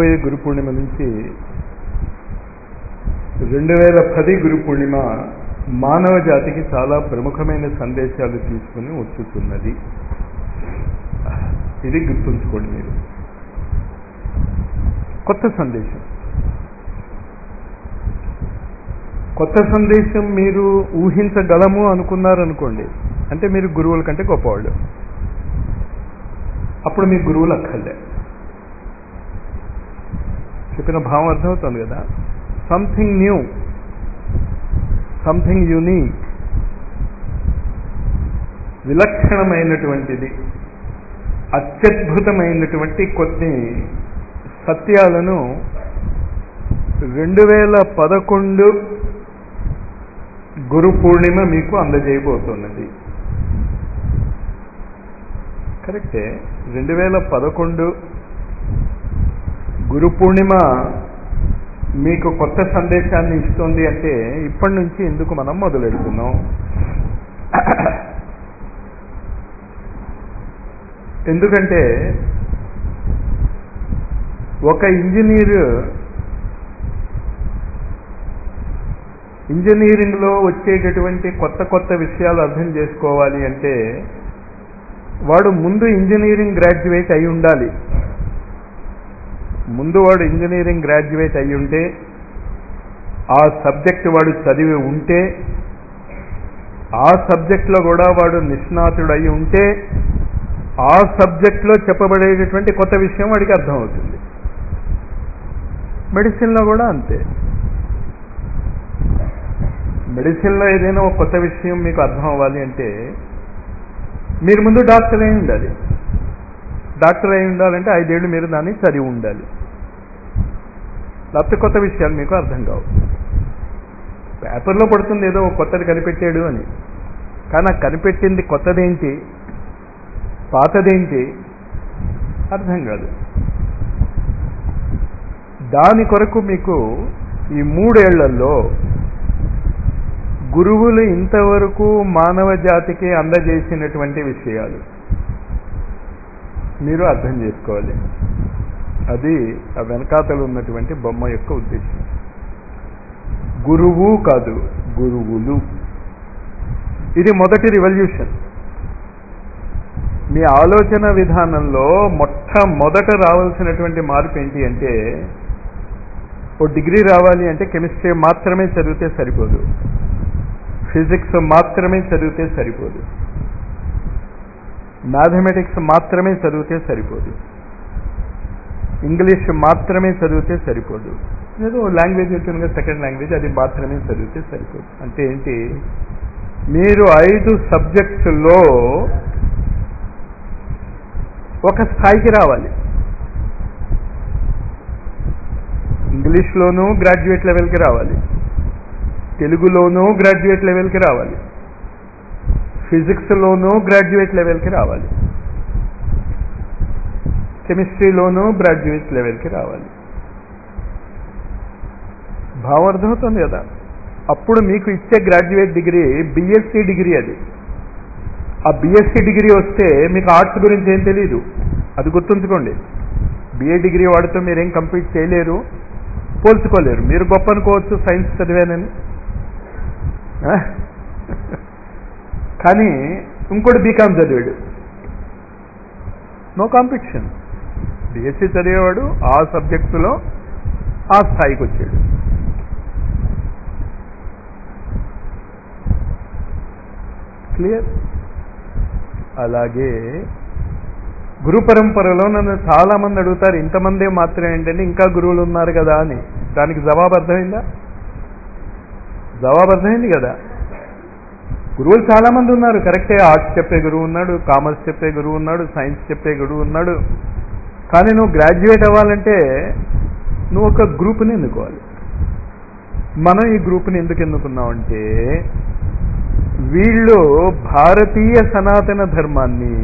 రాబోయే గురు పూర్ణిమ నుంచి రెండు వేల పది గురు పూర్ణిమ మానవ జాతికి చాలా ప్రముఖమైన సందేశాలు తీసుకుని వచ్చుతున్నది ఇది గుర్తుంచుకోండి మీరు కొత్త సందేశం కొత్త సందేశం మీరు ఊహించగలము అనుకున్నారనుకోండి అంటే మీరు గురువుల కంటే గొప్పవాళ్ళు అప్పుడు మీ గురువులు అక్కర్లే చెప్పిన భావం అర్థమవుతుంది కదా సంథింగ్ న్యూ సంథింగ్ యూనిక్ విలక్షణమైనటువంటిది అత్యద్భుతమైనటువంటి కొన్ని సత్యాలను రెండు వేల పదకొండు గురు పూర్ణిమ మీకు అందజేయబోతున్నది కరెక్టే రెండు వేల పదకొండు గురు పూర్ణిమ మీకు కొత్త సందేశాన్ని ఇస్తుంది అంటే ఇప్పటి నుంచి ఎందుకు మనం మొదలెడుతున్నాం ఎందుకంటే ఒక ఇంజనీర్ ఇంజనీరింగ్లో వచ్చేటటువంటి కొత్త కొత్త విషయాలు అర్థం చేసుకోవాలి అంటే వాడు ముందు ఇంజనీరింగ్ గ్రాడ్యుయేట్ అయి ఉండాలి ముందు వాడు ఇంజనీరింగ్ గ్రాడ్యుయేట్ అయి ఉంటే ఆ సబ్జెక్ట్ వాడు చదివి ఉంటే ఆ సబ్జెక్ట్లో కూడా వాడు నిష్ణాతుడు అయి ఉంటే ఆ సబ్జెక్ట్లో చెప్పబడేటటువంటి కొత్త విషయం వాడికి అర్థమవుతుంది మెడిసిన్లో కూడా అంతే మెడిసిన్లో ఏదైనా ఒక కొత్త విషయం మీకు అర్థం అవ్వాలి అంటే మీరు ముందు డాక్టర్ అయి ఉండాలి డాక్టర్ అయి ఉండాలంటే ఐదేళ్ళు మీరు దాన్ని చదివి ఉండాలి లేకపోతే కొత్త విషయాలు మీకు అర్థం కావు పేపర్లో పడుతుంది ఏదో కొత్తది కనిపెట్టాడు అని కానీ ఆ కనిపెట్టింది కొత్తదేంటి పాతదేంటి అర్థం కాదు దాని కొరకు మీకు ఈ మూడేళ్లలో గురువులు ఇంతవరకు మానవ జాతికి అందజేసినటువంటి విషయాలు మీరు అర్థం చేసుకోవాలి అది ఆ వెనకాతలు ఉన్నటువంటి బొమ్మ యొక్క ఉద్దేశం గురువు కాదు గురువులు ఇది మొదటి రివల్యూషన్ మీ ఆలోచన విధానంలో మొట్టమొదట రావాల్సినటువంటి మార్పు ఏంటి అంటే ఓ డిగ్రీ రావాలి అంటే కెమిస్ట్రీ మాత్రమే చదివితే సరిపోదు ఫిజిక్స్ మాత్రమే చదివితే సరిపోదు మ్యాథమెటిక్స్ మాత్రమే చదివితే సరిపోదు ఇంగ్లీష్ మాత్రమే చదివితే సరిపోదు ఏదో లాంగ్వేజ్ ఉంటుంది సెకండ్ లాంగ్వేజ్ అది మాత్రమే చదివితే సరిపోదు అంటే ఏంటి మీరు ఐదు సబ్జెక్ట్స్లో ఒక స్థాయికి రావాలి ఇంగ్లీష్లోనూ గ్రాడ్యుయేట్ లెవెల్కి రావాలి తెలుగులోనూ గ్రాడ్యుయేట్ లెవెల్కి రావాలి ఫిజిక్స్లోనూ గ్రాడ్యుయేట్ లెవెల్కి రావాలి కెమిస్ట్రీలోనూ గ్రాడ్యుయేట్ లెవెల్కి రావాలి భావం అర్థమవుతుంది కదా అప్పుడు మీకు ఇచ్చే గ్రాడ్యుయేట్ డిగ్రీ బిఎస్సి డిగ్రీ అది ఆ బిఎస్సి డిగ్రీ వస్తే మీకు ఆర్ట్స్ గురించి ఏం తెలియదు అది గుర్తుంచుకోండి బిఏ డిగ్రీ వాడితో మీరేం కంప్లీట్ చేయలేరు పోల్చుకోలేరు మీరు గొప్ప అనుకోవచ్చు సైన్స్ చదివానని కానీ ఇంకోటి బీకామ్ చదివాడు నో కాంపిటీషన్ బిఎస్సి చదివేవాడు ఆ సబ్జెక్టులో ఆ స్థాయికి వచ్చాడు క్లియర్ అలాగే గురు పరంపరలో నన్ను చాలా మంది అడుగుతారు ఇంతమందే మాత్రమే ఏంటంటే ఇంకా గురువులు ఉన్నారు కదా అని దానికి జవాబు అర్థమైందా జవాబు అర్థమైంది కదా గురువులు చాలా మంది ఉన్నారు కరెక్టే ఆర్ట్స్ చెప్పే గురువు ఉన్నాడు కామర్స్ చెప్పే గురువు ఉన్నాడు సైన్స్ చెప్పే గురువు ఉన్నాడు కానీ నువ్వు గ్రాడ్యుయేట్ అవ్వాలంటే నువ్వు ఒక గ్రూప్ని ఎన్నుకోవాలి మనం ఈ గ్రూప్ని ఎందుకు ఎన్నుకున్నామంటే వీళ్ళు భారతీయ సనాతన ధర్మాన్ని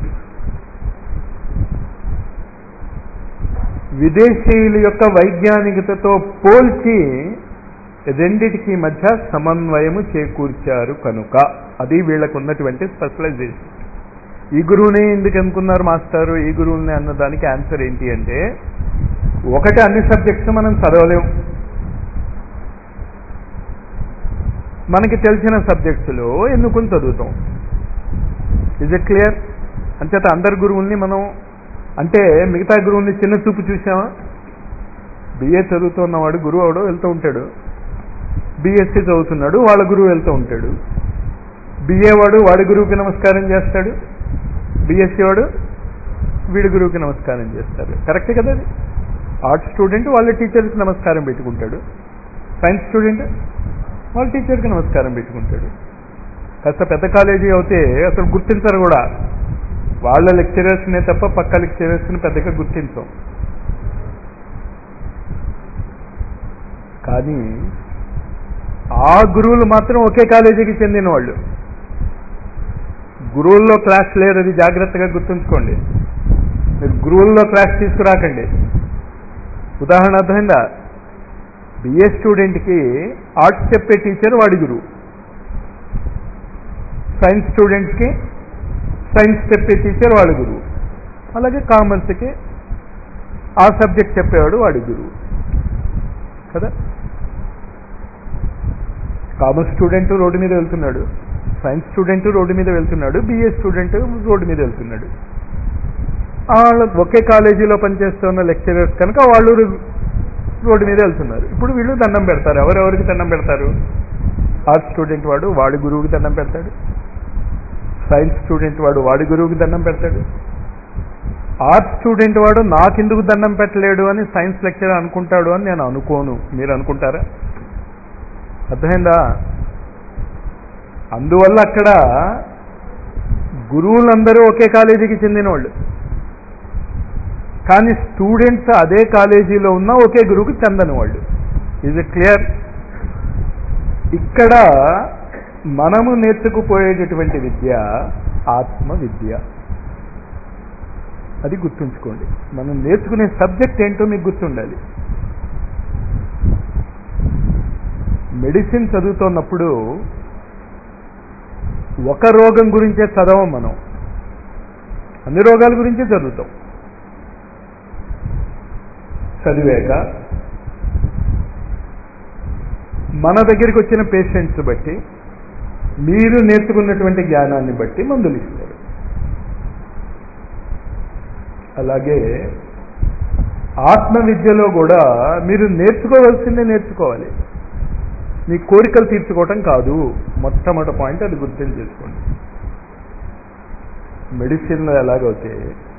విదేశీయుల యొక్క వైజ్ఞానికతతో పోల్చి రెండిటికి మధ్య సమన్వయము చేకూర్చారు కనుక అది వీళ్ళకు ఉన్నటువంటి స్పెషలైజేషన్ ఈ గురువునే ఎందుకు అనుకున్నారు మాస్టారు ఈ గురువుని అన్నదానికి ఆన్సర్ ఏంటి అంటే ఒకటి అన్ని సబ్జెక్ట్స్ మనం చదవలేం మనకి తెలిసిన సబ్జెక్ట్స్లో ఎన్నుకుని చదువుతాం ఇజ్ ఇట్ క్లియర్ అంచేత అందరి గురువుల్ని మనం అంటే మిగతా గురువుల్ని చిన్న చూపు చూసామా బిఏ చదువుతున్నవాడు గురువు అవడో వెళ్తూ ఉంటాడు బిఎస్సి చదువుతున్నాడు వాళ్ళ గురువు వెళ్తూ ఉంటాడు బిఏ వాడు వాడి గురువుకి నమస్కారం చేస్తాడు బిఎస్సి వాడు వీడి గురువుకి నమస్కారం చేస్తారు కరెక్టే కదా అది ఆర్ట్స్ స్టూడెంట్ వాళ్ళ టీచర్కి నమస్కారం పెట్టుకుంటాడు సైన్స్ స్టూడెంట్ వాళ్ళ టీచర్కి నమస్కారం పెట్టుకుంటాడు కాస్త పెద్ద కాలేజీ అయితే అసలు గుర్తించరు కూడా వాళ్ళ లెక్చరర్స్నే తప్ప పక్క లెక్చరర్స్ని పెద్దగా గుర్తించం కానీ ఆ గురువులు మాత్రం ఒకే కాలేజీకి చెందిన వాళ్ళు గురువుల్లో క్లాస్ లేదు అది జాగ్రత్తగా గుర్తుంచుకోండి మీరు గురువుల్లో క్లాస్ తీసుకురాకండి ఉదాహరణ అర్థమైందా బిఏ స్టూడెంట్కి ఆర్ట్స్ చెప్పే టీచర్ వాడి గురువు సైన్స్ స్టూడెంట్స్కి సైన్స్ చెప్పే టీచర్ వాడి గురువు అలాగే కామర్స్కి ఆ సబ్జెక్ట్ చెప్పేవాడు వాడి గురువు కదా కామర్స్ స్టూడెంట్ రోడ్డు మీద వెళ్తున్నాడు సైన్స్ స్టూడెంట్ రోడ్డు మీద వెళ్తున్నాడు బిఏ స్టూడెంట్ రోడ్డు మీద వెళ్తున్నాడు వాళ్ళు ఒకే కాలేజీలో పనిచేస్తున్న లెక్చరర్స్ కనుక వాళ్ళు రోడ్డు మీద వెళ్తున్నారు ఇప్పుడు వీళ్ళు దండం పెడతారు ఎవరెవరికి దండం పెడతారు ఆర్ట్స్ స్టూడెంట్ వాడు వాడి గురువుకి దండం పెడతాడు సైన్స్ స్టూడెంట్ వాడు వాడి గురువుకి దండం పెడతాడు ఆర్ట్స్ స్టూడెంట్ వాడు నాకెందుకు దండం పెట్టలేడు అని సైన్స్ లెక్చరర్ అనుకుంటాడు అని నేను అనుకోను మీరు అనుకుంటారా అర్థమైందా అందువల్ల అక్కడ గురువులందరూ ఒకే కాలేజీకి చెందిన వాళ్ళు కానీ స్టూడెంట్స్ అదే కాలేజీలో ఉన్న ఒకే గురువుకి చెందని వాళ్ళు ఇది క్లియర్ ఇక్కడ మనము నేర్చుకుపోయేటటువంటి విద్య ఆత్మ విద్య అది గుర్తుంచుకోండి మనం నేర్చుకునే సబ్జెక్ట్ ఏంటో మీకు గుర్తుండాలి మెడిసిన్ చదువుతున్నప్పుడు ఒక రోగం గురించే చదవం మనం అన్ని రోగాల గురించే చదువుతాం చదివాక మన దగ్గరికి వచ్చిన పేషెంట్స్ బట్టి మీరు నేర్చుకున్నటువంటి జ్ఞానాన్ని బట్టి మందులు ఇస్తారు అలాగే ఆత్మ విద్యలో కూడా మీరు నేర్చుకోవాల్సిందే నేర్చుకోవాలి మీ కోరికలు తీర్చుకోవటం కాదు మొట్టమొదటి పాయింట్ అది గుర్తు చేసుకోండి మెడిసిన్లో ఎలాగైతే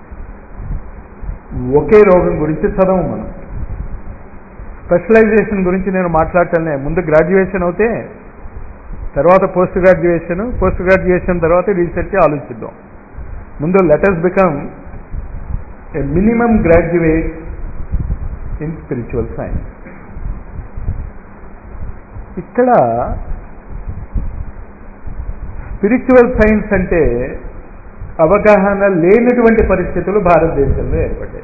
ఒకే రోగం గురించి చదవం మనం స్పెషలైజేషన్ గురించి నేను మాట్లాడటమే ముందు గ్రాడ్యుయేషన్ అవుతే తర్వాత పోస్ట్ గ్రాడ్యుయేషన్ పోస్ట్ గ్రాడ్యుయేషన్ తర్వాత రీసెర్చ్ ఆలోచిద్దాం ముందు letters become a minimum graduate in spiritual science ఇక్కడ స్పిరిచువల్ సైన్స్ అంటే అవగాహన లేనటువంటి పరిస్థితులు భారతదేశంలో ఏర్పడ్డాయి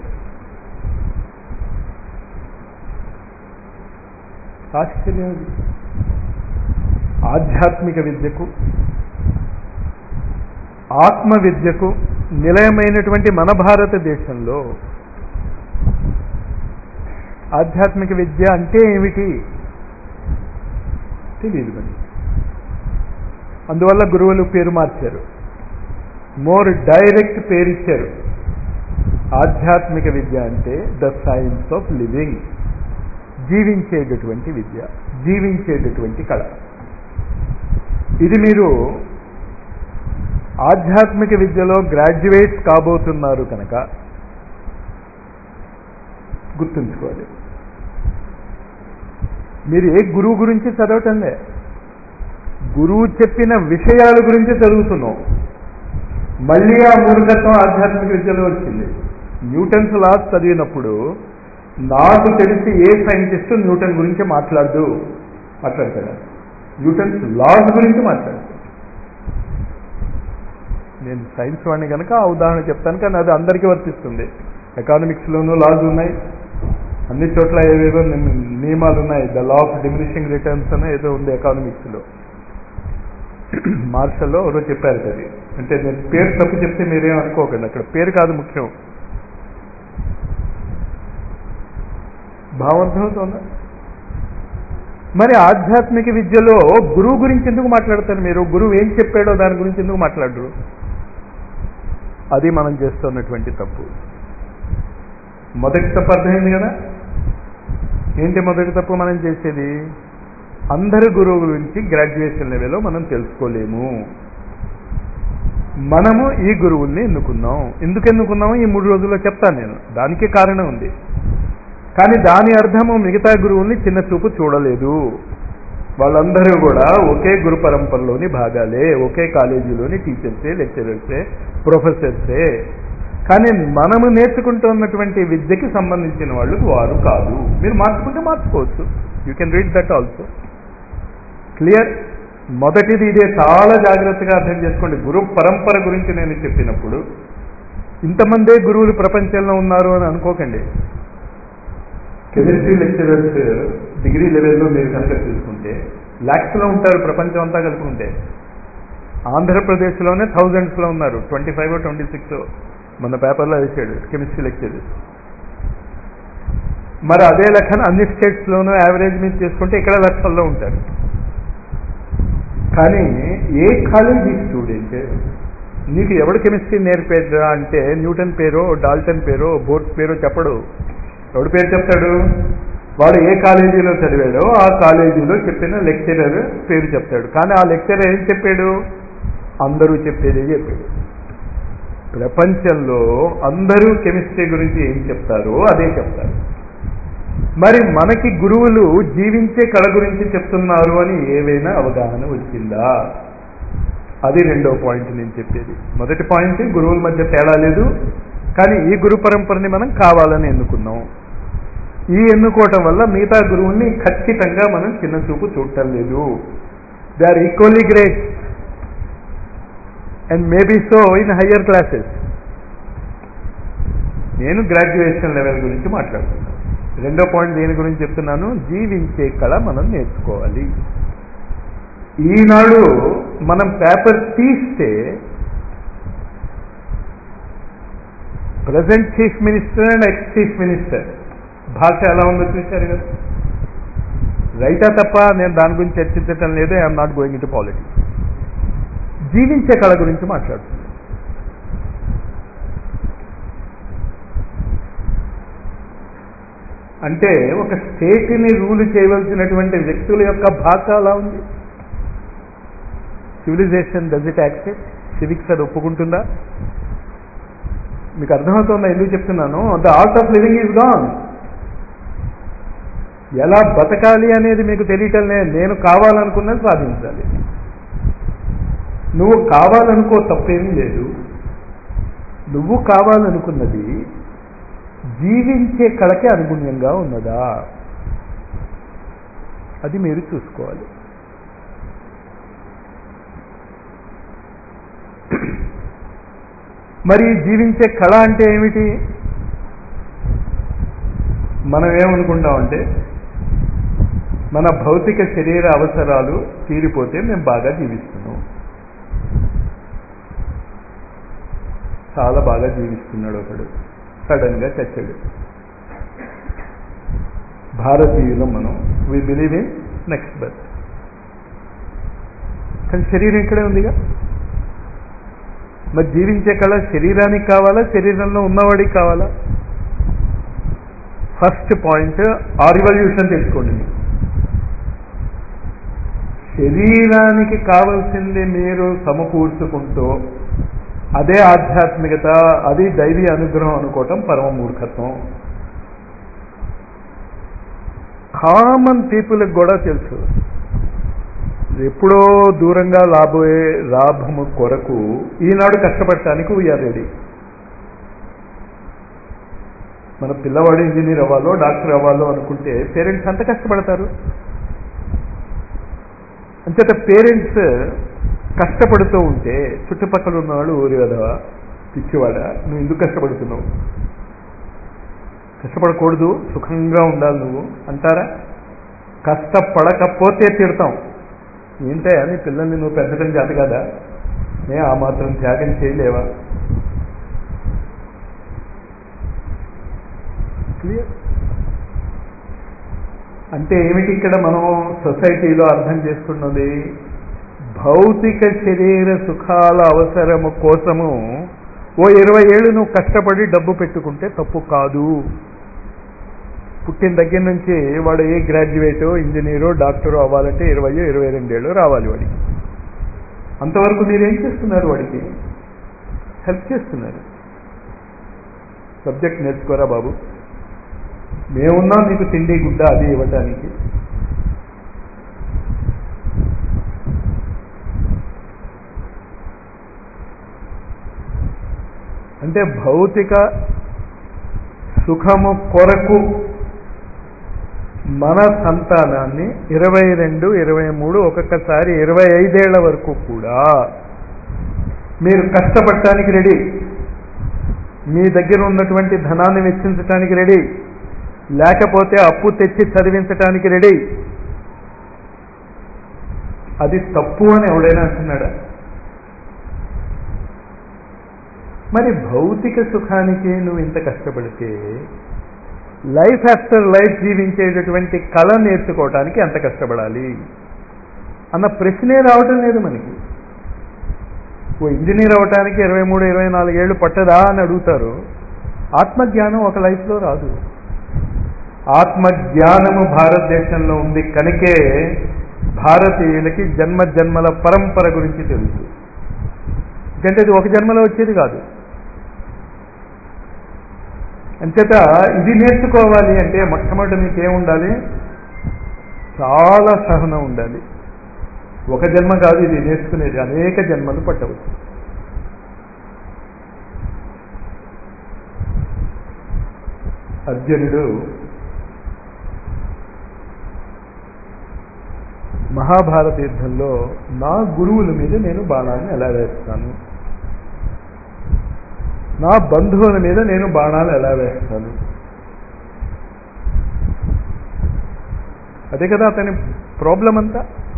ఆశ్చర్యం ఇది. ఆధ్యాత్మిక విద్యకు ఆత్మ విద్యకు నిలయమైనటువంటి మన భారతదేశంలో ఆధ్యాత్మిక విద్య అంటే ఏమిటి తెలియదు మరి అందువల్ల గురువులు పేరు మార్చారు మోర్ డైరెక్ట్ పేరు ఇచ్చారు ఆధ్యాత్మిక విద్య అంటే ద సైన్స్ ఆఫ్ లివింగ్ జీవించేటటువంటి విద్య జీవించేటటువంటి కళ ఇది మీరు ఆధ్యాత్మిక విద్యలో గ్రాడ్యుయేట్స్ కాబోతున్నారు కనుక గుర్తుంచుకోవాలి మీరు ఏ గురువు గురించి చదవటంలే గురువు చెప్పిన విషయాల గురించి చదువుతున్నాం మళ్ళీ ఆ మూర్ఖత్వం ఆధ్యాత్మిక విద్యలో వచ్చింది న్యూటన్స్ లాస్ చదివినప్పుడు నాకు తెలిసి ఏ సైంటిస్ట్ న్యూటన్ గురించి మాట్లాడదు మాట్లాడతాడు న్యూటన్స్ లాస్ గురించి మాట్లాడతాడు నేను సైన్స్ వాడిని కనుక ఆ ఉదాహరణ చెప్తాను కానీ అది అందరికీ వర్తిస్తుంది ఎకానమిక్స్లోనూ లాస్ ఉన్నాయి అన్ని చోట్ల ఏవేవో నిమ్- నియమాలు ఉన్నాయి the law of diminishing returns అని ఏదో ఉంది ఎకానమిక్స్లో మార్షల్లో ఎవరో చెప్పారు అది అంటే నేను పేరు తప్పు చెప్తే మీరేం అనుకోకండి అక్కడ పేరు కాదు ముఖ్యం భావం అర్థమవుతుందా మరి ఆధ్యాత్మిక విద్యలో గురువు గురించి ఎందుకు మాట్లాడతారు మీరు గురువు ఏం చెప్పాడో దాని గురించి ఎందుకు మాట్లాడరు అది మనం చేస్తున్నటువంటి తప్పు మొదటి తప్పు అర్థమైంది కదా ఏంటి మొదటి తప్పు మనం చేసేది అందరు గురువు గురించి గ్రాడ్యుయేషన్ లెవెల్లో మనం తెలుసుకోలేము మనము ఈ గురువుల్ని ఎన్నుకున్నాం ఎందుకు ఎన్నుకున్నామో ఈ మూడు రోజుల్లో చెప్తాను నేను దానికే కారణం ఉంది కానీ దాని అర్థము మిగతా గురువుల్ని చిన్న చూపు చూడలేదు వాళ్ళందరూ కూడా ఒకే గురు పరంపరలోని భాగాలే ఒకే కాలేజీలోని టీచర్సే లెక్చరర్సే ప్రొఫెసర్సే కానీ మనము నేర్చుకుంటున్నటువంటి విద్యకి సంబంధించిన వాళ్ళు వారు కాదు మీరు మార్చుకుంటే మార్చుకోవచ్చు you can read that also clear మొదటిది ఇదే చాలా జాగ్రత్తగా అర్థం చేసుకోండి గురు పరంపర గురించి నేను చెప్పినప్పుడు ఇంతమందే గురువులు ప్రపంచంలో ఉన్నారు అని అనుకోకండి కెమిస్ట్రీ లెక్చరర్స్ డిగ్రీ లెవెల్లో మీరు కనుక తీసుకుంటే ల్యాక్స్లో ఉంటారు ప్రపంచం అంతా కలుపుకుంటే ఆంధ్రప్రదేశ్లోనే థౌజండ్స్లో ఉన్నారు ట్వంటీ ఫైవ్ ట్వంటీ సిక్స్ మన పేపర్లో వేసాడు కెమిస్ట్రీ లెక్చరర్స్ మరి అదే లెక్కన అన్ని స్టేట్స్లోనూ యావరేజ్ మీద చేసుకుంటే ఇక్కడ లక్షల్లో ఉంటారు కానీ ఏ కాలేజీ స్టూడెంట్ నీకు ఎవడు కెమిస్ట్రీ నేర్పేదా అంటే న్యూటన్ పేరో డాల్టన్ పేరో బోర్డ్ పేరో చెప్పడు ఎవడు పేరు చెప్తాడు వాడు ఏ కాలేజీలో చదివాడో ఆ కాలేజీలో చెప్పిన లెక్చరర్ పేరు చెప్తాడు కానీ ఆ లెక్చరర్ ఏం చెప్పాడు అందరూ చెప్పేదే చెప్పాడు ప్రపంచంలో అందరూ కెమిస్ట్రీ గురించి ఏం చెప్తారో అదే చెప్తారు మరి మనకి గురువులు జీవించే కళ గురించి చెప్తున్నారు అని ఏవైనా అవగాహన వచ్చిందా అది రెండో పాయింట్ నేను చెప్పేది మొదటి పాయింట్ గురువుల మధ్య తేడా లేదు కానీ ఈ గురు పరంపరని మనం కావాలని ఎన్నుకున్నాం ఈ ఎన్నుకోవటం వల్ల మిగతా గురువుల్ని ఖచ్చితంగా మనం చిన్న చూపు చూడటం లేదు they are equally great and maybe so in higher classes నేను గ్రాడ్యుయేషన్ లెవెల్ గురించి మాట్లాడుతున్నాను రెండో పాయింట్ దేని గురించి చెప్తున్నాను జీవించే కళ మనం నేర్చుకోవాలి ఈనాడు మనం పేపర్ తీస్తే present chief minister and ex chief minister భాష ఎలా ఉందో చూశారు కదా రైటా తప్ప నేను దాని గురించి చర్చించటం లేదు I'm not going into politics జీవించే కళ గురించి మాట్లాడుతున్నాను అంటే ఒక స్టేట్ని రూల్ చేయవలసినటువంటి వ్యక్తుల యొక్క భాష అలా ఉంది civilization does it accept civics అది ఒప్పుకుంటుందా మీకు అర్థమవుతుందా ఎందుకు చెప్తున్నాను the art of living is gone ఎలా బతకాలి అనేది మీకు తెలియటం లేదు నేను కావాలనుకున్నది సాధించాలి నువ్వు కావాలనుకో తప్పేమీ లేదు నువ్వు కావాలనుకున్నది జీవించే కళకి అనుగుణ్యంగా ఉన్నదా అది మీరు చూసుకోవాలి మరి జీవించే కళ అంటే ఏమిటి మనం ఏమనుకుంటామంటే మన భౌతిక శరీర అవసరాలు తీరిపోతే మేము బాగా జీవిస్తున్నాం చాలా బాగా జీవిస్తున్నాడు ఒకడు సడన్ గా చచ్చాడు భారతీయులం మనం we believe in next birth కానీ శరీరం ఇక్కడే ఉందిగా మరి జీవించే కళ శరీరానికి కావాలా శరీరంలో ఉన్నవాడికి కావాలా ఫస్ట్ పాయింట్ ఆ రివల్యూషన్ తెలుసుకోండి మీరు శరీరానికి కావలసింది మీరు సమకూర్చుకుంటూ అదే ఆధ్యాత్మికత అది దైవీ అనుగ్రహం అనుకోవటం పరమ మూర్ఖత్వం కామన్ పీపుల్కి కూడా తెలుసు ఎప్పుడో దూరంగా లాబోయే లాభము కొరకు ఈనాడు కష్టపడటానికి వీఆర్ రెడీ మన పిల్లవాడు ఇంజనీర్ అవ్వాలో డాక్టర్ అవ్వాలో అనుకుంటే పేరెంట్స్ అంత కష్టపడతారు అంచేత పేరెంట్స్ కష్టపడుతూ ఉంటే చుట్టుపక్కల ఉన్నవాడు ఊరి కదవా పిచ్చివాడా నువ్వు ఎందుకు కష్టపడుతున్నావు కష్టపడకూడదు సుఖంగా ఉండాలి నువ్వు అంటారా కష్టపడకపోతే తిడతాం ఏంటే అని పిల్లల్ని నువ్వు పెంచడం చేత కదా నే ఆ మాత్రం త్యాగం చేయలేవా క్లియర్ అంటే ఏమిటి ఇక్కడ మనం సొసైటీలో అర్థం చేసుకున్నది భౌతిక శరీర సుఖాల అవసరము కోసము ఓ ఇరవై ఏళ్ళు నువ్వు కష్టపడి డబ్బు పెట్టుకుంటే తప్పు కాదు పుట్టిన దగ్గర నుంచి వాడు ఏ గ్రాడ్యుయేటో ఇంజనీరో డాక్టరో అవ్వాలంటే ఇరవై ఇరవై రెండేళ్ళు రావాలి వాడికి అంతవరకు మీరేం చేస్తున్నారు వాడికి హెల్ప్ చేస్తున్నారు సబ్జెక్ట్ నేర్చుకోరా బాబు మేమున్నాం నీకు తిండి గుడ్డ అది ఇవ్వటానికి అంటే భౌతిక సుఖము కొరకు మన సంతానాన్ని ఇరవై రెండు ఇరవై మూడు ఒక్కొక్కసారి ఇరవై ఐదేళ్ల వరకు కూడా మీరు కష్టపడటానికి రెడీ మీ దగ్గర ఉన్నటువంటి ధనాన్ని వెచ్చించడానికి రెడీ లేకపోతే అప్పు తెచ్చి చదివించటానికి రెడీ అది తప్పు అని ఎవడైనా అంటున్నాడా మరి భౌతిక సుఖానికి నువ్వు ఇంత కష్టపడితే లైఫ్ ఆఫ్టర్ లైఫ్ జీవించేటటువంటి కళ నేర్చుకోవటానికి ఎంత కష్టపడాలి అన్న ప్రశ్నే రావటం లేదు మనకి ఓ ఇంజనీర్ అవటానికి ఇరవై మూడు ఇరవై నాలుగేళ్లు పట్టదా అని అడుగుతారు ఆత్మజ్ఞానం ఒక లైఫ్లో రాదు ఆత్మజ్ఞానము భారతదేశంలో ఉంది కనుకే భారతీయులకి జన్మ జన్మల పరంపర గురించి తెలుసు ఎందుకంటే ఇది ఒక జన్మలో వచ్చేది కాదు అంచేత ఇది నేర్చుకోవాలి అంటే మొట్టమొదటి మీకు ఏముండాలి చాలా సహనం ఉండాలి ఒక జన్మ కాదు ఇది నేర్చుకునేది అనేక జన్మలు పట్టవచ్చు అర్జునుడు మహాభారత యుద్ధంలో నా గురువుల మీద నేను బాణాన్ని ఎలా వేస్తాను నా బంధువుల మీద నేను బాణాలు ఎలా వేస్తాను అదే కదా అతని ప్రాబ్లం అంతా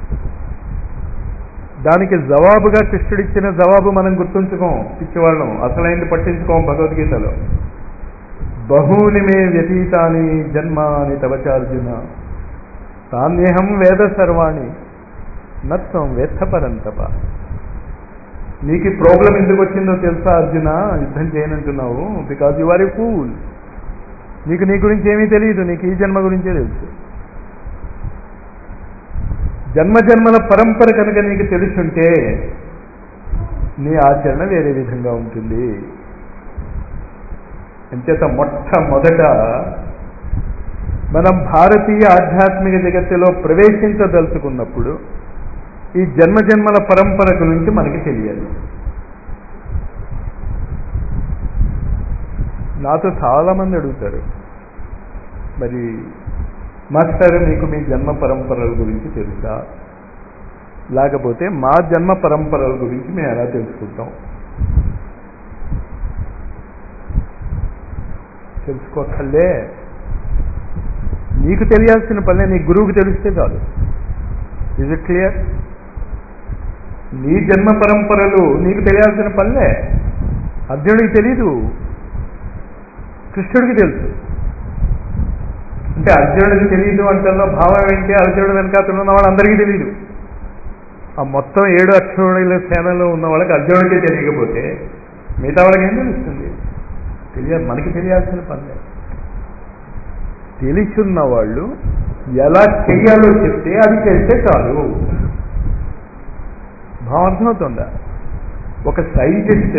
దానికి జవాబుగా కృష్ణుడిచ్చిన జవాబు మనం గుర్తుంచుకోం పిచ్చివాళ్ళం అసలైంది పట్టించుకోం భగవద్గీతలో బహూని మే వ్యతీతాని జన్మాని తవచార్జున తాన్యహం వేద సర్వాణి నత్వం వేత్తపరంతప నీకు ఈ ప్రాబ్లం ఎందుకు వచ్చిందో తెలుసా అర్జున యుద్ధం చేయనంటున్నావు because you are a fool నీకు నీ గురించి ఏమీ తెలియదు నీకు ఈ జన్మ గురించే తెలుసు జన్మ జన్మల పరంపర కనుక నీకు తెలుసుంటే నీ ఆచరణ వేరే విధంగా ఉంటుంది అంచేత మొట్టమొదట మనం భారతీయ ఆధ్యాత్మిక జగత్తులో ప్రవేశించదలుచుకున్నప్పుడు ఈ జన్మ జన్మల పరంపర గురించి మనకి తెలియాలి నాతో చాలా మంది అడుగుతారు మరి మాస్టర్ మీకు మీ జన్మ పరంపరల గురించి తెలుసా లేకపోతే మా జన్మ పరంపరల గురించి మేము ఎలా తెలుసుకుంటాం తెలుసుకోకర్లే నీకు తెలియాల్సిన పనే నీ గురువుకి తెలిస్తే చాలు ఇజ్ ఇట్ క్లియర్ నీ జన్మ పరంపరలు నీకు తెలియాల్సిన పనులే అర్జునుడికి తెలీదు కృష్ణుడికి తెలుసు అంటే అర్జునుడికి తెలియదు అంటే భావం ఏంటి అర్జునుడు వెనకాతలు ఉన్న వాళ్ళు అందరికీ తెలియదు ఆ మొత్తం ఏడు అక్షరుల సేనలో ఉన్న వాళ్ళకి అర్జునుడికి తెలియకపోతే మిగతా వాళ్ళకి ఏం తెలుస్తుంది తెలియ మనకి తెలియాల్సిన పనులే తెలిసున్న వాళ్ళు ఎలా చెయ్యాలో చెప్తే అది చేస్తే చాలు భావం అర్థమవుతుందా ఒక సైంటిస్ట్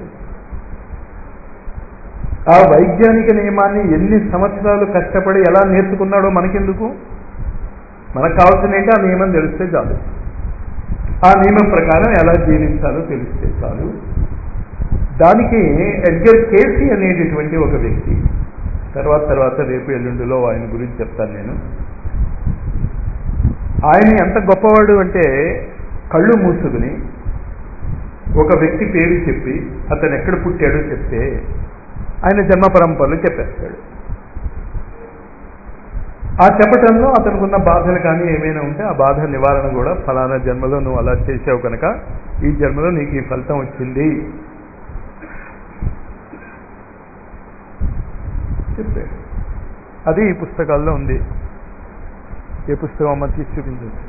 ఆ వైజ్ఞానిక నియమాన్ని ఎన్ని సంవత్సరాలు కష్టపడి ఎలా నేర్చుకున్నాడో మనకెందుకు మనకు కావాల్సిన ఏంటి ఆ నియమం తెలిస్తే చాలు ఆ నియమం ప్రకారం ఎలా జీవించాలో తెలిస్తే చాలు దానికి ఎడ్గర్ కేసీ అనేటటువంటి ఒక వ్యక్తి తర్వాత తర్వాత రేపు ఎల్లుండిలో ఆయన గురించి చెప్తాను నేను ఆయన ఎంత గొప్పవాడు అంటే కళ్ళు మూసుకుని ఒక వ్యక్తి పేరు చెప్పి అతను ఎక్కడ పుట్టాడో చెప్తే ఆయన జన్మ పరంపరలు చెప్పేస్తాడు ఆ చెప్పటంలో అతనుకున్న బాధలు కానీ ఏమైనా ఉంటే ఆ బాధ నివారణ కూడా ఫలానా జన్మలో నువ్వు అలా చేసావు కనుక ఈ జన్మలో నీకు ఈ ఫలితం వచ్చింది చెప్పాడు అది ఈ పుస్తకాల్లో ఉంది ఏ పుస్తకం అమ్మ తీసి చూపించవచ్చు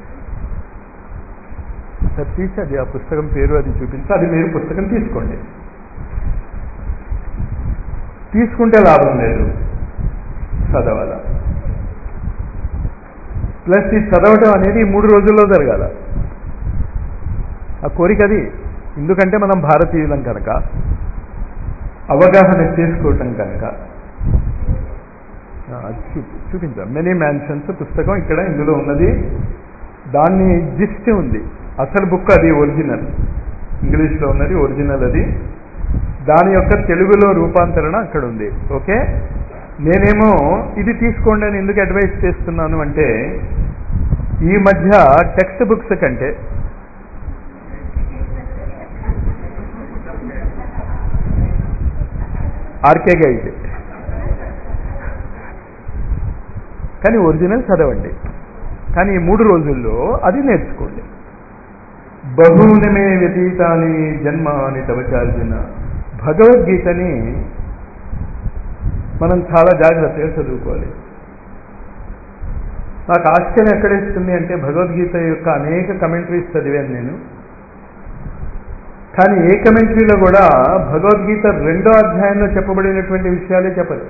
సార్ తీసి అది ఆ పుస్తకం పేరు అది చూపించి అది మీరు పుస్తకం తీసుకోండి తీసుకుంటే లాభం లేదు చదవాల ప్లస్ ఈ చదవటం అనేది ఈ మూడు రోజుల్లో జరగాల ఆ కోరిక అది ఎందుకంటే మనం భారతీయులం కనుక అవగాహన చేసుకోవటం కనుక ఆ, అది చూపి చూపించాం మెనీ మ్యాన్షన్స్ పుస్తకం ఇక్కడ ఇందులో ఉన్నది దాన్ని జిస్ట్ ఉంది అసలు బుక్ అది ఒరిజినల్ ఇంగ్లీష్లో ఉన్నది ఒరిజినల్ అది దాని యొక్క తెలుగులో రూపాంతరణ అక్కడ ఉంది ఓకే నేనేమో ఇది తీసుకోండి అని ఎందుకు అడ్వైస్ చేస్తున్నాను అంటే ఈ మధ్య టెక్స్ట్ బుక్స్ కంటే ఆర్కే గైడ్ కానీ ఒరిజినల్ చదవండి కానీ ఈ మూడు రోజుల్లో అది నేర్చుకోండి బహూనమే వ్యతీతాని జన్మాని తవచార్జున భగవద్గీతని మనం చాలా జాగ్రత్తగా చదువుకోవాలి నాకు ఆశ్చర్యం ఎక్కడేస్తుంది అంటే భగవద్గీత యొక్క అనేక కమెంటరీస్ చదివాను నేను కానీ ఏ కమెంటరీలో కూడా భగవద్గీత రెండో అధ్యాయంలో చెప్పబడినటువంటి విషయాలే చెప్పదు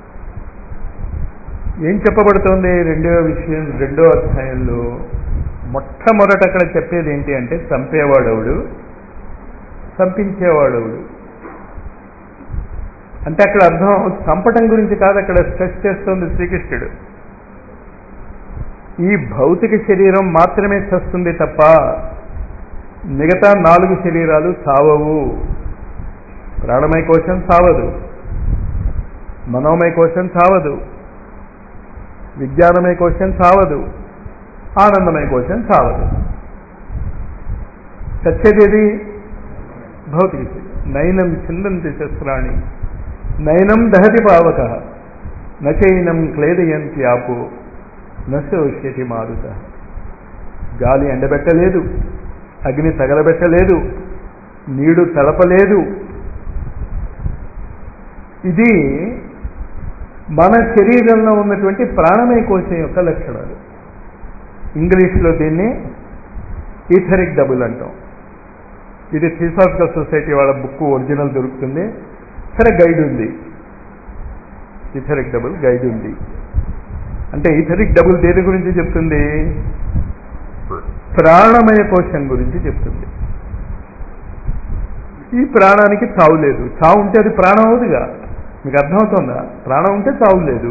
ఏం చెప్పబడుతోంది రెండో విషయం రెండో అధ్యాయంలో మొట్టమొదట అక్కడ చెప్పేది ఏంటి అంటే చంపేవాడవుడు చంపించేవాడవుడు అంటే అక్కడ అర్థం చంపటం గురించి కాదు అక్కడ స్ట్రెస్ చేస్తోంది శ్రీకృష్ణుడు ఈ భౌతిక శరీరం మాత్రమే చస్తుంది తప్ప మిగతా నాలుగు శరీరాలు చావవు ప్రాణమయ కోశం చావదు మనోమయ కోశం చావదు విజ్ఞానమయ కోశం చావదు ఆనందమయ కోశం చావదు చచ్చేదేది భౌతిక శరీరం నైనం చిందంతి శస్త్రాణి నైనం దహతి పావక నచైనం క్లేదయంతి ఆపు నశోష్యతి మారుత గాలి ఎండబెట్టలేదు అగ్ని తగలబెట్టలేదు నీడు తలపలేదు ఇది మన శరీరంలో ఉన్నటువంటి ప్రాణమయ కోశం యొక్క లక్షణాలు ఇంగ్లీష్లో దీన్ని ఈథరిక్ డబుల్ అంటాం ఇది థిసాఫికల్ సొసైటీ వాళ్ళ బుక్ ఒరిజినల్ దొరుకుతుంది సరే గైడ్ ఉంది ఈథరిక్ డబుల్ గైడ్ ఉంది అంటే ఈథరిక్ డబుల్ దేని గురించి చెప్తుంది ప్రాణమయ కోశం గురించి చెప్తుంది ఈ ప్రాణానికి చావు లేదు చావు ఉంటే అది ప్రాణం అవుతుగా మీకు అర్థమవుతుందా ప్రాణం ఉంటే చావు లేదు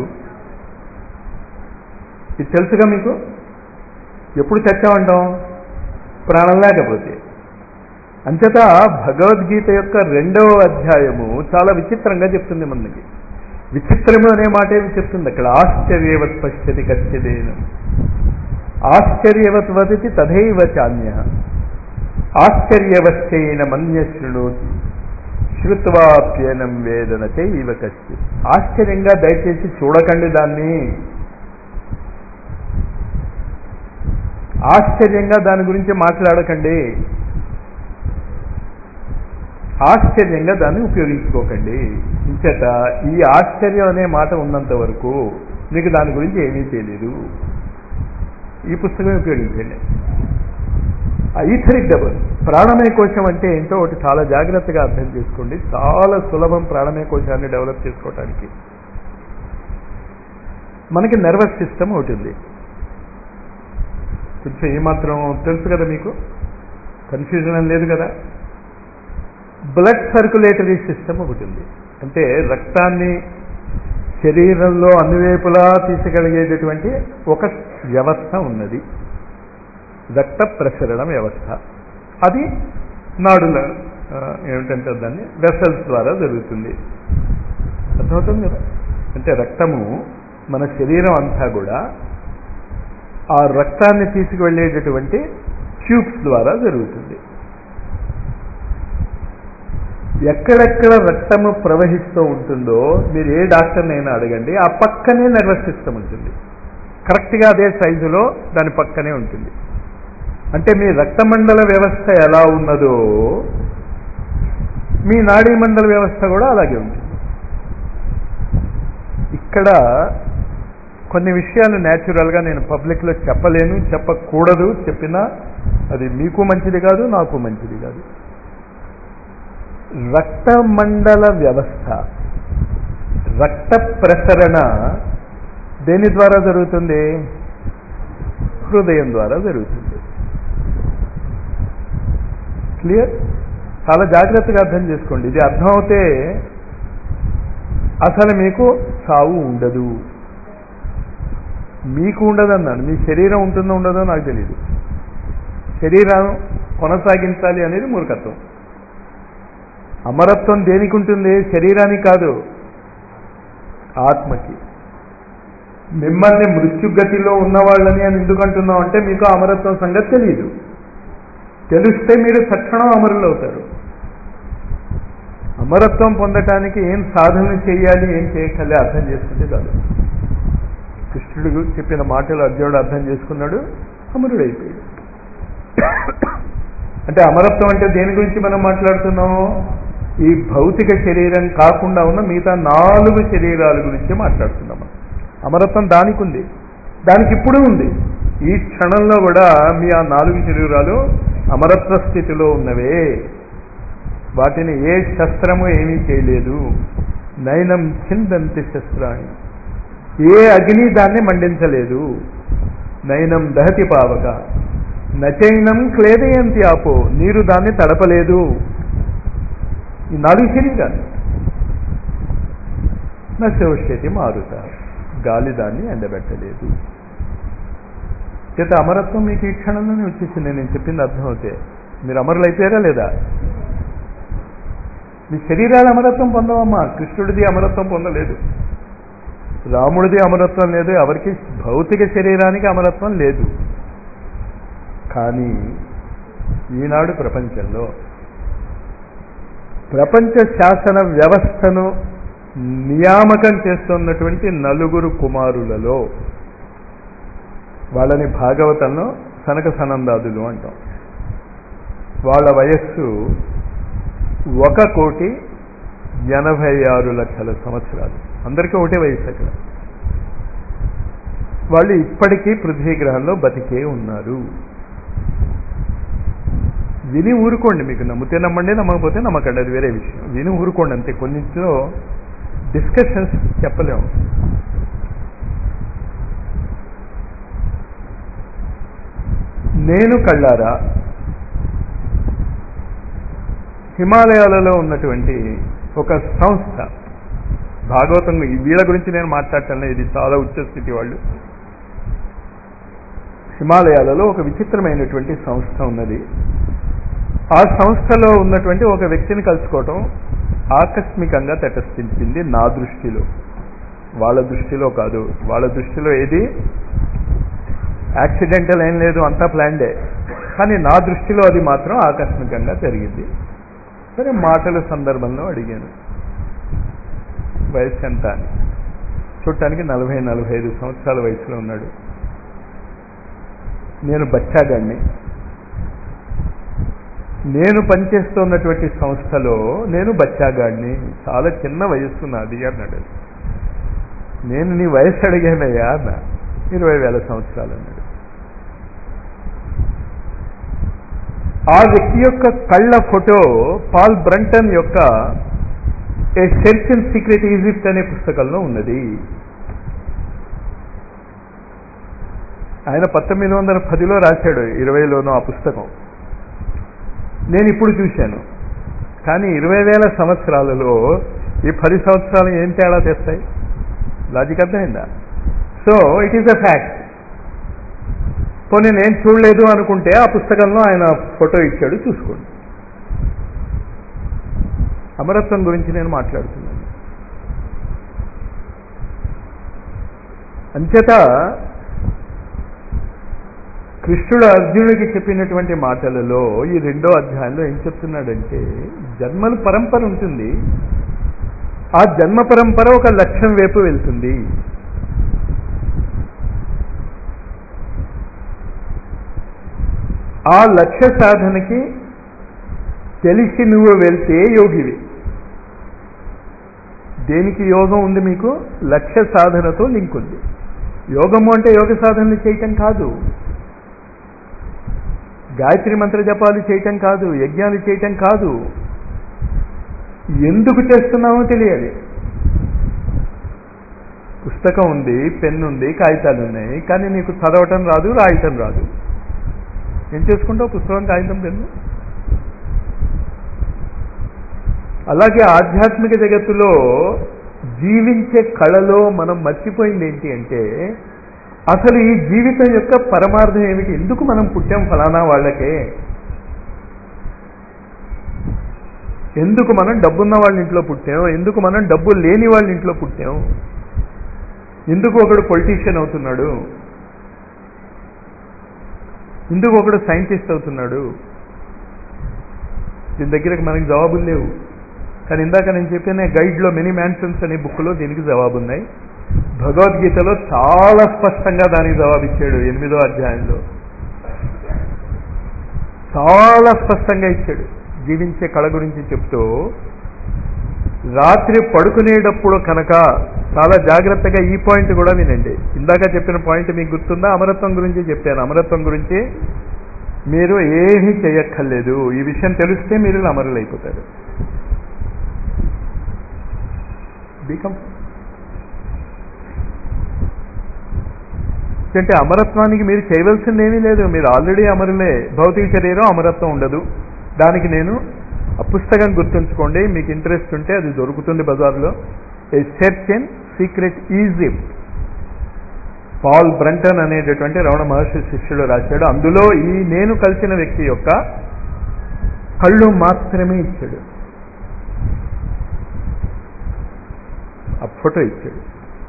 ఇది తెలుసుగా మీకు ఎప్పుడు చచ్చామంటాం ప్రాణం లేకపోతే అంచేత భగవద్గీత యొక్క రెండవ అధ్యాయము చాలా విచిత్రంగా చెప్తుంది మనకి విచిత్రము అనే మాట ఏమి చెప్తుంది అక్కడ ఆశ్చర్యవత్ పశ్యతి కశ్యదేన ఆశ్చర్యవత్ వదతి తథైవ చాన్య ఆశ్చర్యవశ్చైన మన్య శృణోతి శ్రుత్వాప్యనం వేదన చైవ కశ్చి ఆశ్చర్యంగా దయచేసి చూడకండి దాన్ని ఆశ్చర్యంగా దాని గురించి మాట్లాడకండి ఆశ్చర్యంగా దాన్ని ఉపయోగించుకోకండి ఇంచేత ఈ ఆశ్చర్యం అనే మాట ఉన్నంత వరకు మీకు దాని గురించి ఏమీ తెలియదు ఈ పుస్తకమే ఉపయోగించండి ఆ ఈథరిక్ డబుల్ ప్రాణమయ కోశం అంటే ఏంటో ఒకటి చాలా జాగ్రత్తగా అర్థం చేసుకోండి చాలా సులభం ప్రాణమయ కోశాన్ని డెవలప్ చేసుకోవటానికి మనకి నర్వస్ సిస్టమ్ ఒకటి ఉంది కొంచెం ఏమాత్రం తెలుసు కదా మీకు కన్ఫ్యూజన్ అని లేదు కదా బ్లడ్ సర్క్యులేటరీ సిస్టమ్ ఒకటి ఉంది అంటే రక్తాన్ని శరీరంలో అన్నివైపులా తీసుకెళ్ళగేటటువంటి ఒక వ్యవస్థ ఉన్నది రక్త ప్రసరణ వ్యవస్థ అది నాడుల ఆ, ఏమిటంటే దాన్ని వెసల్స్ ద్వారా జరుగుతుంది అర్థమవుతుంది కదా అంటే రక్తము మన శరీరం అంతా కూడా ఆ రక్తాన్ని తీసుకువెళ్ళేటటువంటి ట్యూబ్స్ ద్వారా జరుగుతుంది ఎక్కడెక్కడ రక్తము ప్రవహిస్తూ ఉంటుందో మీరు ఏ డాక్టర్నైనా అడగండి ఆ పక్కనే నర్వస్ సిస్టమ్ ఉంటుంది కరెక్ట్గా అదే సైజులో దాని పక్కనే ఉంటుంది అంటే మీ రక్తమండల వ్యవస్థ ఎలా ఉన్నదో మీ నాడీ మండల వ్యవస్థ కూడా అలాగే ఉంటుంది ఇక్కడ కొన్ని విషయాలు న్యాచురల్గా నేను పబ్లిక్లో చెప్పలేను చెప్పకూడదు చెప్పినా అది మీకు మంచిది కాదు నాకు మంచిది కాదు రక్తమండల వ్యవస్థ రక్త ప్రసరణ దేని ద్వారా జరుగుతుంది హృదయం ద్వారా జరుగుతుంది క్లియర్ చాలా జాగ్రత్తగా అర్థం చేసుకోండి ఇది అర్థం అవుతే అసలు మీకు చావు ఉండదు మీకు ఉండదన్నాను మీ శరీరం ఉంటుందో ఉండదో నాకు తెలియదు శరీరం కొనసాగించాలి అనేది మూర్ఖత్వం అమరత్వం దేనికి ఉంటుంది శరీరానికి కాదు ఆత్మకి మిమ్మల్ని మృత్యుగతిలో ఉన్నవాళ్ళని అని ఎందుకు అంటున్నాం అంటే మీకు అమరత్వం సంగతి తెలియదు తెలిస్తే మీరు తక్షణం అమరులు అవుతారు అమరత్వం పొందటానికి ఏం సాధన చేయాలి ఏం చేయగలి అర్థం చేసుకుంటే కాదు కృష్ణుడు చెప్పిన మాటలు అర్జునుడు అర్థం చేసుకున్నాడు అమరుడైపోయాడు అంటే అమరత్వం అంటే దేని గురించి మనం మాట్లాడుతున్నాము ఈ భౌతిక శరీరం కాకుండా ఉన్న మిగతా నాలుగు శరీరాల గురించి మాట్లాడుతున్నాం అమరత్వం దానికి ఉంది దానికి ఇప్పుడు ఉంది ఈ క్షణంలో కూడా మీ ఆ నాలుగు శరీరాలు అమరత్వ స్థితిలో ఉన్నవే వాటిని ఏ శస్త్రము ఏమీ చేయలేదు నయనం చిందంతి శస్త్రాన్ని ఏ అగ్ని దాన్ని మండించలేదు నయనం దహతి పావక నచైనం క్లేదయంతి ఆపో నీరు దాన్ని తడపలేదు ఈ నాలుగు శరీరాలు నశోష్యతి మారుత గాలి దాన్ని ఎండబెట్టలేదు చేత అమరత్వం మీకు ఈ క్షణంలోనే వచ్చేసింది నేను చెప్పింది అర్థమవుతే మీరు అమరులు అయిపోయారా లేదా మీ శరీరాలు అమరత్వం పొందవమ్మా కృష్ణుడిది అమరత్వం పొందలేదు రాముడిది అమరత్వం లేదు ఎవరికి భౌతిక శరీరానికి అమరత్వం లేదు కానీ ఈనాడు ప్రపంచంలో ప్రపంచ శాసన వ్యవస్థను నియామకం చేస్తున్నటువంటి నలుగురు కుమారులలో వాళ్ళని భాగవతంలో సనక సనందాదులు అంటాం వాళ్ళ వయస్సు ఒక కోటి ఎనభై ఆరు లక్షల సంవత్సరాలు అందరికీ ఒకటే వయసు అక్కడ వాళ్ళు ఇప్పటికీ పృథ్వీ గ్రహంలో బతికే ఉన్నారు విని ఊరుకోండి మీకు నమ్మితే నమ్మండి నమ్మకపోతే నమ్మకండి అది వేరే విషయం విని ఊరుకోండి అంతే కొన్నింటిలో డిస్కషన్స్ చెప్పలేము నేను కళ్ళారా హిమాలయాలలో ఉన్నటువంటి ఒక సంస్థ భాగవతం వీళ్ళ గురించి నేను మాట్లాడటం ఇది చాలా ఉచ్చస్థితి వాళ్ళు హిమాలయాలలో ఒక విచిత్రమైనటువంటి సంస్థ ఉన్నది ఆ సంస్థలో ఉన్నటువంటి ఒక వ్యక్తిని కలుసుకోవటం ఆకస్మికంగా తటస్థించింది నా దృష్టిలో వాళ్ళ దృష్టిలో కాదు వాళ్ళ దృష్టిలో ఏది యాక్సిడెంటల్ ఏం లేదు అంతా ప్లాన్డే కానీ నా దృష్టిలో అది మాత్రం ఆకస్మికంగా జరిగింది సరే మాటల సందర్భంలో అడిగాను వయసు ఎంత అని చూడటానికి నలభై నలభై ఐదు సంవత్సరాల వయసులో ఉన్నాడు నేను బచ్చాగాడిని నేను పనిచేస్తున్నటువంటి సంస్థలో నేను బచ్చాగాడిని చాలా చిన్న వయస్సు నాది అన్నాడు నేను నీ వయసు అడిగానయ్యా అన్న ఇరవై వేల సంవత్సరాలు అన్నాడు ఆ వ్యక్తి యొక్క కళ్ళ ఫోటో పాల్ బ్రంటన్ యొక్క a search and secret Egypt అనే పుస్తకంలో ఉన్నది ఆయన పంతొమ్మిది వందల పదిలో రాశాడు ఇరవైలోనూ ఆ పుస్తకం నేను ఇప్పుడు చూశాను కానీ ఇరవై వేల సంవత్సరాలలో ఈ పది సంవత్సరాలు ఏం తేడా తెస్తాయి లాజిక్ అర్థమైందా so it is a fact పోనీ నేను చూడలేదు అనుకుంటే ఆ పుస్తకంలో ఆయన ఫోటో ఇచ్చాడు చూసుకోండి అమరత్వం గురించి నేను మాట్లాడుతున్నాను అంచేత కృష్ణుడు అర్జునుడికి చెప్పినటువంటి మాటలలో ఈ రెండో అధ్యాయంలో ఏం చెప్తున్నాడంటే జన్మల పరంపర ఉంటుంది ఆ జన్మ పరంపర ఒక లక్ష్యం వైపు వెళ్తుంది ఆ లక్ష్య సాధనకి తెలిసి నువ్వు వెళ్తే యోగివి దేనికి యోగం ఉంది మీకు లక్ష్య సాధనతో లింక్ ఉంది యోగము అంటే యోగ సాధనలు చేయటం కాదు గాయత్రి మంత్ర జపాలు చేయటం కాదు యజ్ఞాలు చేయటం కాదు ఎందుకు చేస్తున్నామో తెలియాలి పుస్తకం ఉంది పెన్ ఉంది కాగితాలు ఉన్నాయి కానీ నీకు చదవటం రాదు రాయటం రాదు ఏం చేసుకుంటావు పుస్తకం కాగితం పెన్ను అలాగే ఆధ్యాత్మిక జగత్తులో జీవించే కళలో మనం మర్చిపోయింది ఏంటి అంటే అసలు ఈ జీవితం యొక్క పరమార్థం ఏమిటి ఎందుకు మనం పుట్టాం ఫలానా వాళ్ళకే ఎందుకు మనం డబ్బున్న వాళ్ళ ఇంట్లో పుట్టాం ఎందుకు మనం డబ్బు లేని వాళ్ళ ఇంట్లో పుట్టాం ఎందుకు ఒకడు పొలిటీషియన్ అవుతున్నాడు ఎందుకు ఒకడు సైంటిస్ట్ అవుతున్నాడు దీని దగ్గరకు మనకి జవాబులు లేవు కానీ ఇందాక నేను చెప్పిన గైడ్లో మెనీ మ్యాన్షన్స్ అనే బుక్లో దీనికి జవాబు ఉన్నాయి భగవద్గీతలో చాలా స్పష్టంగా దానికి జవాబు ఇచ్చాడు ఎనిమిదో అధ్యాయంలో చాలా స్పష్టంగా ఇచ్చాడు జీవించే కళ గురించి చెప్తూ రాత్రి పడుకునేటప్పుడు కనుక చాలా జాగ్రత్తగా ఈ పాయింట్ కూడా వినండి ఇందాక చెప్పిన పాయింట్ మీకు గుర్తుందా అమరత్వం గురించి చెప్పాను అమరత్వం గురించి మీరు ఏమీ చేయక్కర్లేదు ఈ విషయం తెలిస్తే మీరు అమరులైపోతారు బీకం అంటే అమరత్వానికి మీరు చేయవలసింది ఏమీ లేదు మీరు ఆల్రెడీ అమరులే భౌతిక శరీరం అమరత్వం ఉండదు దానికి నేను ఆ పుస్తకం గుర్తుంచుకోండి మీకు ఇంట్రెస్ట్ ఉంటే అది దొరుకుతుంది బజార్లో a search in secret Egypt Paul Brunton అనేటటువంటి రమణ మహర్షి శిష్యుడు రాశాడు అందులో ఈ నేను కలిసిన వ్యక్తి యొక్క కళ్ళు మాత్రమే ఇచ్చాడు ఆ ఫోటో ఇచ్చాడు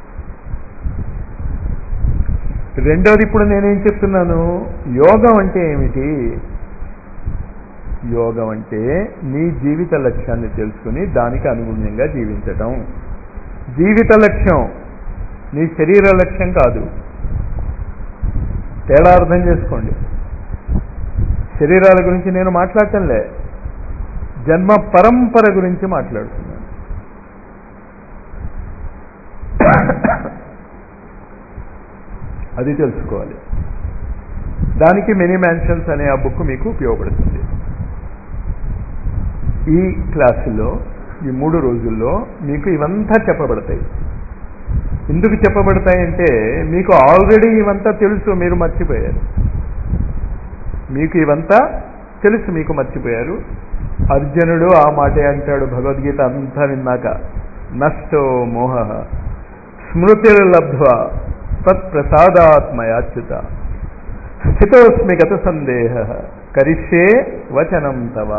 రెండోది ఇప్పుడు నేనేం చెప్తున్నాను యోగం అంటే ఏమిటి యోగం అంటే నీ జీవిత లక్ష్యాన్ని తెలుసుకుని దానికి అనుగుణ్యంగా జీవించటం జీవిత లక్ష్యం నీ శరీర లక్ష్యం కాదు తేడా అర్థం చేసుకోండి శరీరాల గురించి నేను మాట్లాడటంలే జన్మ పరంపర గురించి మాట్లాడుతున్నాను అది తెలుసుకోవాలి దానికి మెనీ మ్యాన్షన్స్ అనే ఆ బుక్ మీకు ఉపయోగపడుతుంది ఈ క్లాసులో ఈ మూడు రోజుల్లో మీకు ఇవంతా చెప్పబడతాయి ఎందుకు చెప్పబడతాయంటే మీకు ఆల్రెడీ ఇవంతా తెలుసు మీరు మర్చిపోయారు మీకు ఇవంతా తెలుసు మీకు మర్చిపోయారు అర్జునుడు ఆ మాటే అంటాడు భగవద్గీత అంతా విన్నాక నష్టో మోహ స్మృతిర్లబ్ధ్వ తత్ప్రసాదాత్మయాచ్యుత స్థితోస్మి గత సందేహ కరిష్యే వచనం తవ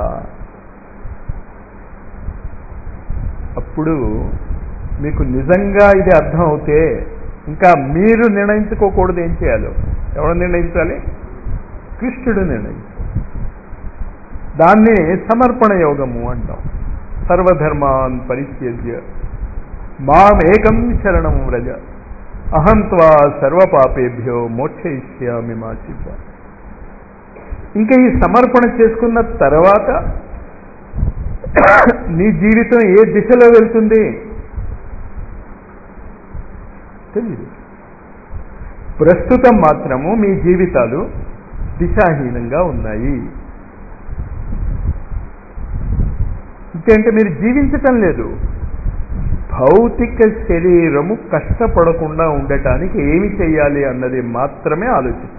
అప్పుడు మీకు నిజంగా ఇది అర్థం అవుతే ఇంకా మీరు నిర్ణయించుకోకూడదు ఏం చేయాలో ఎవరు నిర్ణయించాలి కృష్ణుడు నిర్ణయించాలి దాన్ని సమర్పణ యోగము అంటాం సర్వధర్మాన్ పరిత్యజ్య మామేకం శరణం వ్రజ అహం త్వా సర్వపాపేభ్యో మోక్షయిష్యామి మా చిత్త ఇంకా ఈ సమర్పణ చేసుకున్న తర్వాత నీ జీవితం ఏ దిశలో వెళ్తుంది తెలియదు ప్రస్తుతం మాత్రము మీ జీవితాలు దిశాహీనంగా ఉన్నాయి ఇంకేంటే మీరు జీవించటం లేదు భౌతిక శరీరము కష్టపడకుండా ఉండటానికి ఏమి చేయాలి అన్నది మాత్రమే ఆలోచిస్తారు